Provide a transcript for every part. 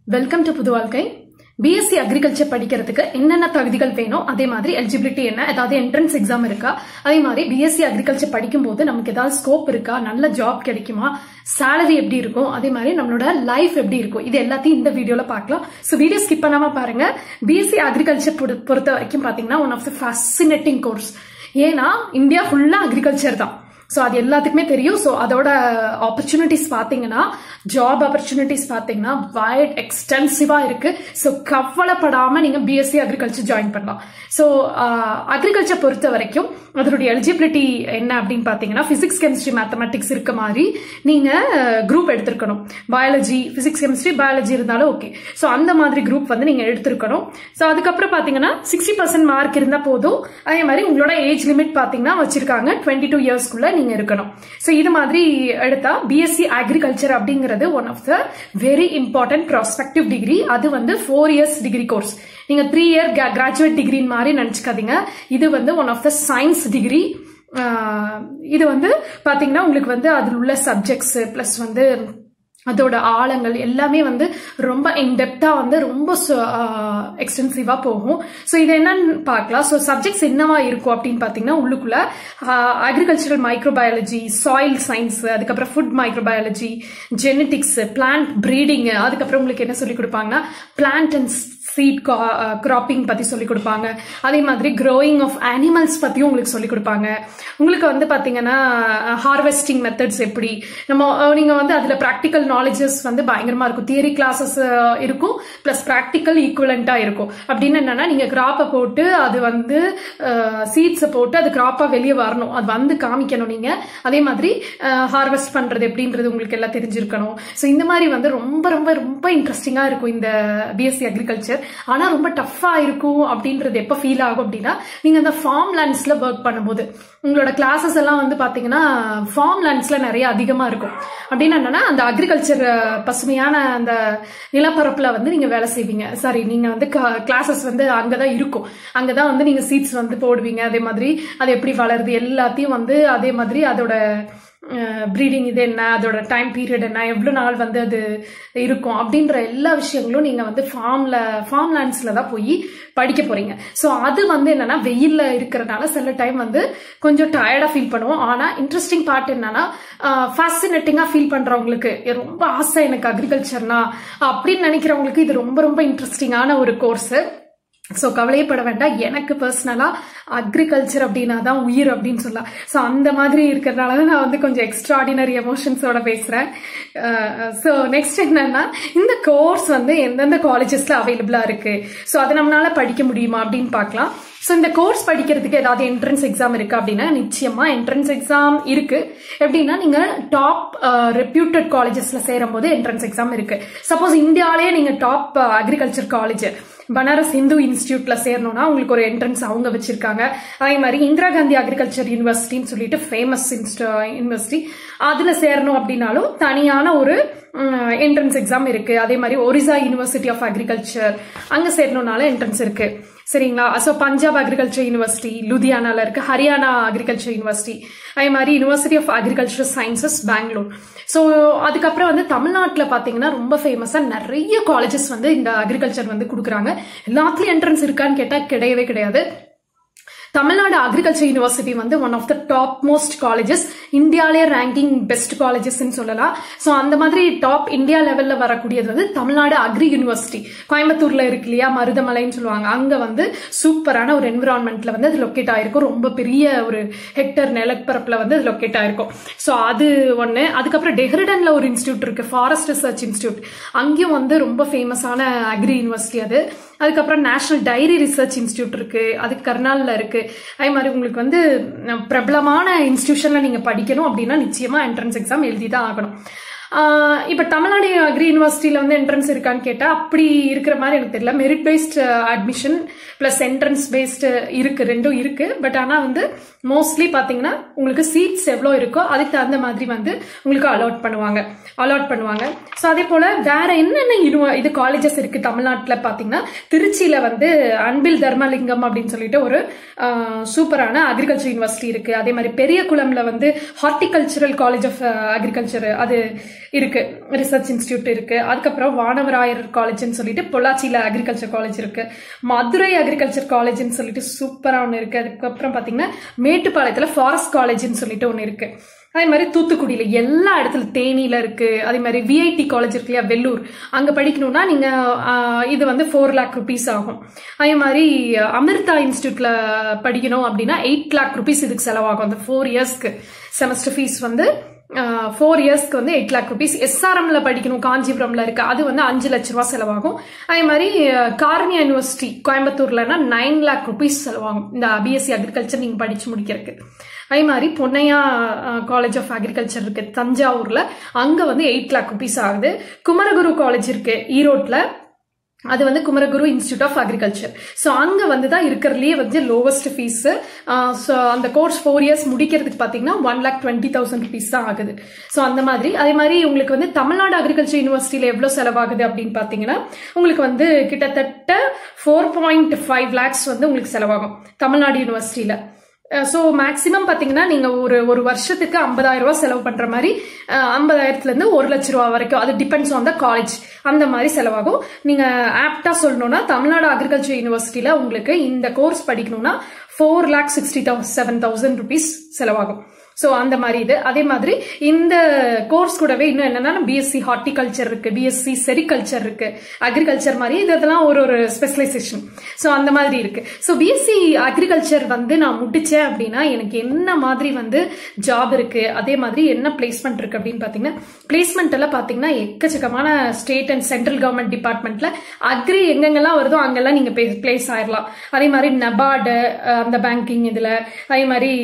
welcome to புது வாழ்க்கை BSc agriculture படிக்கிறதுக்கு என்னென்ன தகுதிகள் வேணும் அதே மாதிரி எலிஜிபிலிட்டி என்ன ஏதாவது என்ட்ரன்ஸ் எக்ஸாம் இருக்கா அதே மாதிரி பிஎஸ்சி அக்ரிகல்ச்சர் படிக்கும்போது நமக்கு ஏதாவது ஸ்கோப் இருக்கா நல்ல ஜாப் கிடைக்குமா சேலரி எப்படி இருக்கும் அதே மாதிரி நம்மளோட லைஃப் எப்படி இருக்கும் இது எல்லாத்தையும் இந்த வீடியோல பார்க்கலாம் ஸோ வீடியோ ஸ்கிப் பண்ணாம பாருங்க பிஎஸ்சி அக்ரிகல்ச்சர் பொறுத்த வரைக்கும் பாத்தீங்கன்னா one of the fascinating course ஏன்னா இந்தியா ஃபுல்லா அக்ரிகல்ச்சர் தான் ஸோ அது எல்லாத்துக்குமே தெரியும் ஸோ அதோட ஆப்பர்ச்சுனிட்டிஸ் பார்த்தீங்கன்னா ஜாப் ஆப்பர்ச்சுனிட்டிஸ் பார்த்தீங்கன்னா வைட் எக்ஸ்டென்சிவா இருக்கு ஸோ கவலைப்படாம நீங்க பிஎஸ்சி அக்ரிகல்ச்சர் ஜாயின் பண்ணலாம் ஸோ அக்ரிகல்ச்சர் பொறுத்த வரைக்கும் அதனுடைய எலிஜிபிலிட்டி என்ன அப்படின்னு பார்த்தீங்கன்னா பிசிக்ஸ் கெமிஸ்ட்ரி மேத்தமெட்டிக்ஸ் இருக்க மாதிரி நீங்க குரூப் எடுத்திருக்கணும் பயாலஜி பிசிக்ஸ் கெமிஸ்ட்ரி பயாலஜி இருந்தாலும் ஓகே ஸோ அந்த மாதிரி குரூப் வந்து நீங்க எடுத்திருக்கணும் ஸோ அதுக்கப்புறம் பார்த்தீங்கன்னா சிக்ஸ்டி பர்சன்ட் மார்க் இருந்தால் போதும் அதே மாதிரி உங்களோட ஏஜ் லிமிட் பார்த்தீங்கன்னா வச்சிருக்காங்க டுவெண்ட்டி டூ இயர்ஸ்க்குள்ள நீங்க இருக்கணும் ஸோ இது மாதிரி எடுத்தா பிஎஸ்சி அக்ரிகல்ச்சர் அப்படிங்கிறது one of the very important prospective degree அது வந்து ஃபோர் இயர்ஸ் டிகிரி கோர்ஸ் நீங்க த்ரீ இயர் கிராஜுவேட் டிகிரின் மாதிரி நினைச்சுக்காதீங்க இது வந்து one of the science degree இது வந்து பாத்தீங்கன்னா உங்களுக்கு வந்து அதில் உள்ள சப்ஜெக்ட்ஸ் பிளஸ் வந்து அதோட ஆழங்கள் எல்லாமே வந்து ரொம்ப இன்டெப்தா வந்து ரொம்ப எக்ஸ்டென்சிவா போகும் ஸோ இது என்னன்னு பார்க்கலாம் ஸோ சப்ஜெக்ட்ஸ் என்னவா இருக்கும் அப்படின்னு பார்த்தீங்கன்னா உள்ளுக்குள்ள அக்ரிகல்ச்சரல் மைக்ரோபயாலஜி சாயில் சயின்ஸ் அதுக்கப்புறம் food microbiology genetics plant breeding அதுக்கப்புறம் உங்களுக்கு என்ன சொல்லி கொடுப்பாங்கன்னா பிளான்ட் அண்ட் சீட் கிராப்பிங் பத்தி சொல்லி கொடுப்பாங்க அதே மாதிரி க்ரோயிங் ஆஃப் அனிமல்ஸ் பத்தியும் உங்களுக்கு சொல்லி கொடுப்பாங்க உங்களுக்கு வந்து பாத்தீங்கன்னா ஹார்வெஸ்டிங் மெத்தட்ஸ் எப்படி நம்ம நீங்க வந்து அதுல ப்ராக்டிக்கல் நாலேஜஸ் வந்து பயங்கரமா இருக்கும் தியரி கிளாஸஸ் இருக்கும் பிளஸ் ப்ராக்டிக்கல் ஈக்குவலண்டா இருக்கும் அப்படின்னு என்னன்னா நீங்க கிராப்பை போட்டு அது வந்து சீட்ஸை போட்டு அது கிராப்பா வெளியே வரணும் அது வந்து காமிக்கணும் நீங்க அதே மாதிரி ஹார்வெஸ்ட் பண்றது எப்படின்றது உங்களுக்கு எல்லாம் தெரிஞ்சிருக்கணும் ஸோ இந்த மாதிரி வந்து ரொம்ப ரொம்ப ரொம்ப இன்ட்ரெஸ்டிங்கா இருக்கும் இந்த பிஎஸ்சி அக்ரிகல்ச்சர் ஆனா ரொம்ப டஃப்பா இருக்கும் அப்படின்றது எப்ப ஃபீல் ஆகும் அப்படின்னா நீங்க அந்த ஃபார்ம் லேண்ட்ஸ்ல ஒர்க் பண்ணும்போது உங்களோட கிளாஸஸ் எல்லாம் வந்து பாத்தீங்கன்னா ஃபார்ம் லேண்ட்ஸ்ல நிறைய அதிகமா இருக்கும் அப்படின்னு என்னன்னா அந்த அக்ரிகல்ச்சர் பசுமையான அந்த நிலப்பரப்புல வந்து நீங்க வேலை செய்வீங்க சாரி நீங்க வந்து கிளாஸஸ் வந்து அங்கதான் இருக்கும் அங்கதான் வந்து நீங்க சீட்ஸ் வந்து போடுவீங்க அதே மாதிரி அது எப்படி வளருது எல்லாத்தையும் வந்து அதே மாதிரி அதோட ப்ரீடிங் இது என்ன அதோட டைம் பீரியட் என்ன எவ்வளோ நாள் வந்து அது இருக்கும் அப்படின்ற எல்லா விஷயங்களும் நீங்கள் வந்து ஃபார்மில் ஃபார்ம் லேண்ட்ஸில் தான் போய் படிக்க போறீங்க ஸோ அது வந்து என்னன்னா வெயில்ல இருக்கிறனால சில டைம் வந்து கொஞ்சம் டயர்டாக ஃபீல் பண்ணுவோம் ஆனால் இன்ட்ரெஸ்டிங் பார்ட் என்னன்னா ஃபேசினேட்டிங்காக ஃபீல் பண்ணுறவங்களுக்கு ரொம்ப ஆசை எனக்கு அக்ரிகல்ச்சர்னா அப்படின்னு நினைக்கிறவங்களுக்கு இது ரொம்ப ரொம்ப இன்ட்ரெஸ்டிங்கான ஒரு கோர்ஸ் ஸோ கவலையப்பட வேண்டாம் எனக்கு பர்சனலாக அக்ரிகல்ச்சர் அப்படின்னா தான் உயிர் அப்படின்னு சொல்லலாம் ஸோ அந்த மாதிரி இருக்கிறதுனால தான் நான் வந்து கொஞ்சம் எக்ஸ்ட்ராடினரி எமோஷன்ஸோட பேசுகிறேன் ஸோ நெக்ஸ்ட் என்னன்னா இந்த கோர்ஸ் வந்து எந்தெந்த காலேஜஸில் அவைலபிளாக இருக்கு ஸோ அதை நம்மளால படிக்க முடியுமா அப்படின்னு பார்க்கலாம் ஸோ இந்த கோர்ஸ் படிக்கிறதுக்கு ஏதாவது என்ட்ரன்ஸ் எக்ஸாம் இருக்கு அப்படின்னா நிச்சயமா என்ட்ரன்ஸ் எக்ஸாம் இருக்கு எப்படின்னா நீங்க டாப் ரெப்யூட்டட் காலேஜஸ்ல சேரும் போது என்ட்ரன்ஸ் எக்ஸாம் இருக்கு சப்போஸ் இந்தியாவிலேயே நீங்க top agriculture college Banaras Hindu இன்ஸ்டியூட்ல சேரணும்னா உங்களுக்கு ஒரு என்ட்ரன்ஸ் அவங்க வச்சிருக்காங்க அதே மாதிரி இந்திரா காந்தி அக்ரிகல்ச்சர் யூனிவர்சிட்டின்னு சொல்லிட்டு ஃபேமஸ் யூனிவர்சிட்டி அதுல சேரணும் அப்படின்னாலும் தனியான ஒரு என்ட்ரன்ஸ் எக்ஸாம் இருக்கு அதே மாதிரி ஒரிசா யூனிவர்சிட்டி ஆஃப் அக்ரிகல்ச்சர் அங்க சேரணும்னால என்ட்ரன்ஸ் இருக்கு சரிங்களா ஸோ பஞ்சாப் அக்ரிகல்ச்சர் யூனிவர்சிட்டி லுதியானால இருக்கு ஹரியானா அக்ரிகல்ச்சர் யூனிவர்சிட்டி அதே மாதிரி university of agriculture sciences Bangalore so அதுக்கப்புறம் வந்து தமிழ்நாட்டில் பார்த்தீங்கன்னா ரொம்ப ஃபேமஸாக நிறைய காலேஜஸ் வந்து இந்த அக்ரிகல்ச்சர் வந்து கொடுக்குறாங்க எல்லாத்துலேயும் என்ட்ரன்ஸ் இருக்கான்னு கேட்டால் கிடையவே கிடையாது தமிழ்நாடு அக்ரிகல்ச்சர் யூனிவர்சிட்டி வந்து one of the top most colleges இந்தியாலே ரேங்கிங் பெஸ்ட் காலேஜஸ் சொல்லலாம் ஸோ அந்த மாதிரி டாப் இந்தியா லெவல்ல வரக்கூடியது வந்து தமிழ்நாடு அக்ரி யூனிவர்சிட்டி கோயம்புத்தூர்ல இருக்கு இல்லையா மருதமலைன்னு சொல்லுவாங்க அங்க வந்து சூப்பரான ஒரு என்விரான்மெண்ட்ல வந்து அது லொக்கேட் ஆயிருக்கும் ரொம்ப பெரிய ஒரு ஹெக்டர் நிலப்பரப்புல வந்து அது லொக்கேட் ஆயிருக்கும் ஸோ அது ஒன்று அதுக்கப்புறம் டெஹ்ரிடன்ல ஒரு இன்ஸ்டியூட் இருக்கு ஃபாரஸ்ட் ரிசர்ச் இன்ஸ்டியூட் அங்கேயும் வந்து ரொம்ப ஃபேமஸான அக்ரி யூனிவர்சிட்டி அது அதுக்கப்புறம் நேஷனல் டைரி ரிசர்ச் இன்ஸ்டியூட் இருக்கு அது கர்னாலில் இருக்கு அதே மாதிரி உங்களுக்கு வந்து பிரபலமான இன்ஸ்டியூஷன்ல நீங்க படிக்கணும் அப்படின்னா நிச்சயமா என்ட்ரன்ஸ் எக்ஸாம் எழுதி தான் ஆகணும் இப்போ தமிழ்நாடு அக்ரி யூனிவர்சிட்டியில் வந்து என்ட்ரன்ஸ் இருக்கான்னு கேட்டால் அப்படி இருக்கிற மாதிரி எனக்கு தெரியல merit based admission plus entrance based இருக்கு ரெண்டும் இருக்கு பட் ஆனால் வந்து மோஸ்ட்லி பார்த்தீங்கன்னா உங்களுக்கு சீட்ஸ் எவ்வளோ இருக்கோ அதுக்கு தகுந்த மாதிரி வந்து உங்களுக்கு அலாட் பண்ணுவாங்க அலாட் பண்ணுவாங்க ஸோ அதே போல் வேற என்னென்ன யூனிவ இது காலேஜஸ் இருக்கு தமிழ்நாட்டில் பார்த்தீங்கன்னா திருச்சியில் வந்து அன்பில் தர்மலிங்கம் அப்படின்னு சொல்லிட்டு ஒரு சூப்பரான அக்ரிகல்ச்சர் யூனிவர்சிட்டி இருக்கு அதே மாதிரி பெரிய குளம்ல வந்து ஹார்டிகல்ச்சரல் காலேஜ் ஆஃப் அக்ரிகல்ச்சர் அது இருக்கு ரிசர்ச் இன்ஸ்டியூட் இருக்கு அதுக்கப்புறம் வானவராயர் காலேஜ்னு சொல்லிட்டு பொள்ளாச்சியில அக்ரிகல்ச்சர் காலேஜ் இருக்கு மதுரை அக்ரிகல்ச்சர் காலேஜ்னு சொல்லிட்டு சூப்பரா ஒன்று இருக்கு அதுக்கப்புறம் பாத்தீங்கன்னா மேட்டுப்பாளையத்துல ஃபாரஸ்ட் காலேஜ்னு சொல்லிட்டு ஒன்று இருக்கு அதே மாதிரி தூத்துக்குடியில எல்லா இடத்துல தேனியில இருக்கு அதே மாதிரி விஐடி காலேஜ் இருக்கு இல்லையா வெள்ளூர் அங்க படிக்கணும்னா நீங்க ஆஹ், இது வந்து ஃபோர் லேக் ருபீஸ் ஆகும் அதே மாதிரி அமிர்தா இன்ஸ்டியூட்ல படிக்கணும் அப்படின்னா எயிட் லேக் ருபீஸ் இதுக்கு செலவாகும் அந்த ஃபோர் இயர்ஸ்க்கு செமஸ்டர் ஃபீஸ் வந்து ஃபோர் இயர்ஸ்க்கு வந்து எயிட் லேக் ருபீஸ் எஸ்ஆர்எம்ல படிக்கணும் காஞ்சிபுரம்ல இருக்கு அது வந்து அஞ்சு லட்ச ரூபா செலவாகும் அதே மாதிரி அஹ், கார்னியா யூனிவர்சிட்டி கோயம்புத்தூர்லனா நைன் லேக் ருபீஸ் செலவாகும் இந்த பிஎஸ்சி அக்ரிகல்ச்சர் நீங்க படிச்சு முடிக்கிறதுக்கு அதே மாதிரி பொன்னையா காலேஜ் ஆஃப் அக்ரிகல்ச்சர் இருக்கு தஞ்சாவூர்ல அங்க வந்து எயிட் லேக் ருபீஸ் ஆகுது குமரகுரு காலேஜ் இருக்கு ஈரோட்ல அது வந்து Kumaraguru institute of agriculture so அங்கே வந்து தான் இருக்கிறதுலேயே வந்து லோவஸ்ட் ஃபீஸு ஸோ அந்த கோர்ஸ் ஃபோர் இயர்ஸ் முடிக்கிறதுக்கு பார்த்தீங்கன்னா one lakh twenty thousand rupees தான் ஆகுது ஸோ அந்த மாதிரி அதே மாதிரி உங்களுக்கு வந்து தமிழ்நாடு அக்ரிகல்ச்சர் யூனிவர்சிட்டியில் எவ்வளோ செலவாகுது அப்படின்னு பார்த்தீங்கன்னா உங்களுக்கு வந்து கிட்டத்தட்ட ஃபோர் பாயிண்ட் ஃபைவ் லேக்ஸ் வந்து உங்களுக்கு செலவாகும் தமிழ்நாடு யூனிவர்சிட்டியில் ஸோ மேக்ஸிமம் பார்த்தீங்கன்னா நீங்கள் ஒரு ஒரு வருஷத்துக்கு ஐம்பதாயிரம் ரூபாய் செலவு பண்ணுற மாதிரி ஐம்பதாயிரத்துலேருந்து ஒரு லட்ச ரூபா வரைக்கும் அது டிபெண்ட்ஸ் ஆன் த காலேஜ் அந்த மாதிரி செலவாகும் நீங்கள் ஆப்டாக சொல்லணும்னா தமிழ்நாடு அக்ரிகல்ச்சர் யூனிவர்சிட்டியில் உங்களுக்கு இந்த கோர்ஸ் படிக்கணும்னா ஃபோர் லேக் சிக்ஸ்டி தௌ செவன் தௌசண்ட் ருபீஸ் செலவாகும் ஸோ அந்த மாதிரி இது அதே மாதிரி இந்த கோர்ஸ் கூடவே இன்னும் என்னன்னா பிஎஸ்சி ஹார்டிகல்ச்சர் இருக்கு பிஎஸ்சி செரிகல்ச்சர் இருக்கு அக்ரிகல்ச்சர் மாதிரி இது இதெல்லாம் ஒரு ஒரு ஸ்பெஷலைசேஷன் ஸோ அந்த மாதிரி இருக்கு ஸோ பிஎஸ்சி அக்ரிகல்ச்சர் வந்து நான் முடிச்சேன் அப்படின்னா எனக்கு என்ன மாதிரி வந்து ஜாப் இருக்கு அதே மாதிரி என்ன பிளேஸ்மெண்ட் இருக்கு அப்படின்னு பார்த்தீங்கன்னா பிளேஸ்மெண்ட் எல்லாம் பார்த்தீங்கன்னா எக்கச்சக்கமான ஸ்டேட் அண்ட் சென்ட்ரல் கவர்மெண்ட் டிபார்ட்மெண்ட்ல அக்ரி எங்கெங்கெல்லாம் வருதோ அங்கெல்லாம் நீங்க பிளேஸ் ஆயிடலாம் அதே மாதிரி நபார்டு அந்த பேங்கிங் இதுல அதே மாதிரி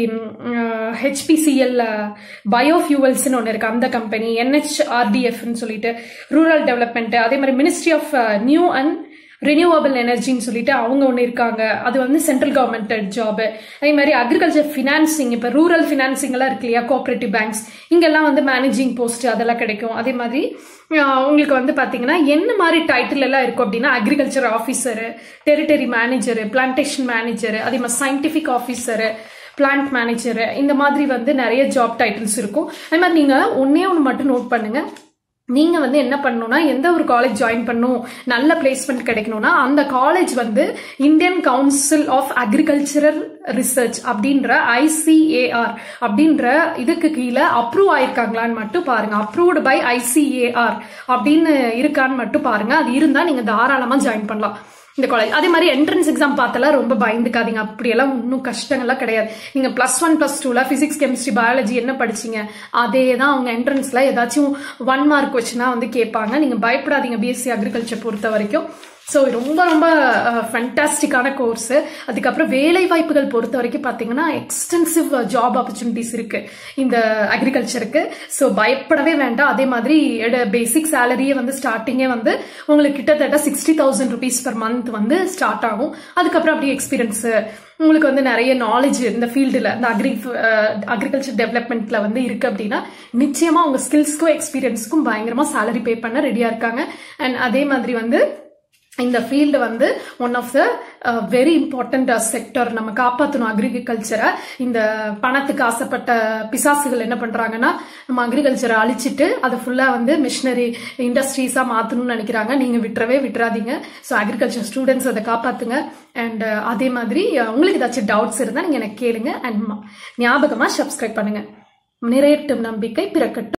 ஹெச்பிசிஎல் பயோஃபியூவல்ஸ்னு ஒன்று இருக்கு அந்த கம்பெனி என்ஹெச்ஆர்டிஎஃப்னு சொல்லிட்டு ரூரல் டெவலப்மெண்ட் அதே மாதிரி ministry of new and renewable எனர்ஜின்னு சொல்லிட்டு அவங்க ஒன்று இருக்காங்க அது வந்து சென்ட்ரல் கவர்மெண்ட் ஜாப் அதே மாதிரி அக்ரிகல்ச்சர் ஃபினான்சிங் இப்போ ரூரல் ஃபினான்சிங் எல்லாம் இருக்கு இல்லையா கோஆபரேட்டிவ் பேங்க்ஸ் இங்கெல்லாம் வந்து மேனேஜிங் போஸ்ட் அதெல்லாம் கிடைக்கும் அதே மாதிரி ஆஹ், உங்களுக்கு வந்து பாத்தீங்கன்னா என்ன மாதிரி டைட்டில் எல்லாம் இருக்கும் அப்படின்னா agriculture officer territory manager plantation manager அதே மாதிரி சயின்டிஃபிக் ஆஃபீஸரு பிளான்ட் மேனேஜர் இந்த மாதிரி வந்து நிறைய ஜாப் டைட்டில்ஸ் இருக்கும் அதே மாதிரி நீங்க ஒன்னே ஒன்று மட்டும் நோட் பண்ணுங்க நீங்க வந்து என்ன பண்ணணும்னா எந்த ஒரு காலேஜ் ஜாயின் பண்ணணும் நல்ல பிளேஸ்மெண்ட் கிடைக்கணும்னா அந்த காலேஜ் வந்து Indian council of agricultural research அப்படின்ற ஐசிஏஆர் அப்படின்ற இதுக்கு கீழே அப்ரூவ் ஆயிருக்காங்களான்னு மட்டும் பாருங்க அப்ரூவ்டு பை ஐசிஏஆர் அப்படின்னு இருக்கான்னு மட்டும் பாருங்க அது இருந்தா நீங்க தாராளமா ஜாயின் பண்ணலாம் இந்த காலேஜ் அதே மாதிரி என்ட்ரன்ஸ் எக்ஸாம் பார்த்தெல்லாம் ரொம்ப பயந்துக்காதீங்க அப்படியெல்லாம் ஒன்றும் கஷ்டங்கள்லாம் கிடையாது நீங்க பிளஸ் ஒன் பிளஸ் டூல பிசிக்ஸ் கெமிஸ்ட்ரி பயாலஜி என்ன படிச்சீங்க அதே தான் அவங்க என்ட்ரன்ஸ்ல ஏதாச்சும் ஒன் மார்க் கொஸ்டினா வந்து கேட்பாங்க நீங்க பயப்படாதீங்க பிஎஸ்சி அக்ரிகல்ச்சர் பொறுத்த வரைக்கும் ஸோ ரொம்ப ரொம்ப ஃபண்டாஸ்டிக்கான கோர்ஸ் அதுக்கப்புறம் வேலை வாய்ப்புகள் பொறுத்த வரைக்கும் பார்த்தீங்கன்னா எக்ஸ்டென்சிவ் ஜாப் ஆப்பர்ச்சுனிட்டிஸ் இருக்கு இந்த அக்ரிகல்ச்சருக்கு ஸோ பயப்படவே வேண்டாம் அதே மாதிரி பேசிக் சேலரியே வந்து ஸ்டார்டிங்கே வந்து உங்களுக்கு கிட்டத்தட்ட sixty thousand rupees per month வந்து ஸ்டார்ட் ஆகும் அதுக்கப்புறம் அப்படியே எக்ஸ்பீரியன்ஸ் உங்களுக்கு வந்து நிறைய நாலேஜ் இந்த ஃபீல்டில் இந்த அக்ரி அக்ரிகல்ச்சர் டெவலப்மெண்ட்ல வந்து இருக்கு அப்படின்னா நிச்சயமா உங்க ஸ்கில்ஸ்க்கும் எக்ஸ்பீரியன்ஸ்க்கும் பயங்கரமா சேலரி பே பண்ண ரெடியா இருக்காங்க அண்ட் அதே மாதிரி வந்து இந்த ஃபீல்டு வந்து one of the very important sector நம்ம காப்பாற்றணும் அக்ரிகல்ச்சரை இந்த பணத்துக்கு ஆசைப்பட்ட பிசாசுகள் என்ன பண்றாங்கன்னா நம்ம அக்ரிகல்ச்சரை அழிச்சிட்டு அதை ஃபுல்லா வந்து மிஷினரி இண்டஸ்ட்ரீஸா மாத்தணும்னு நினைக்கிறாங்க நீங்க விட்டுறவே விட்டுறாதீங்க ஸோ அக்ரிகல்ச்சர் ஸ்டூடெண்ட்ஸ் அதை காப்பாத்துங்க அண்ட் அதே மாதிரி அஹ், உங்களுக்கு ஏதாச்சும் டவுட்ஸ் இருந்தால் நீங்க எனக்கு கேளுங்க அண்ட் ஞாபகமா சப்ஸ்கிரைப் பண்ணுங்க நிறையட்டும் நம்பிக்கை பிறக்கட்டும்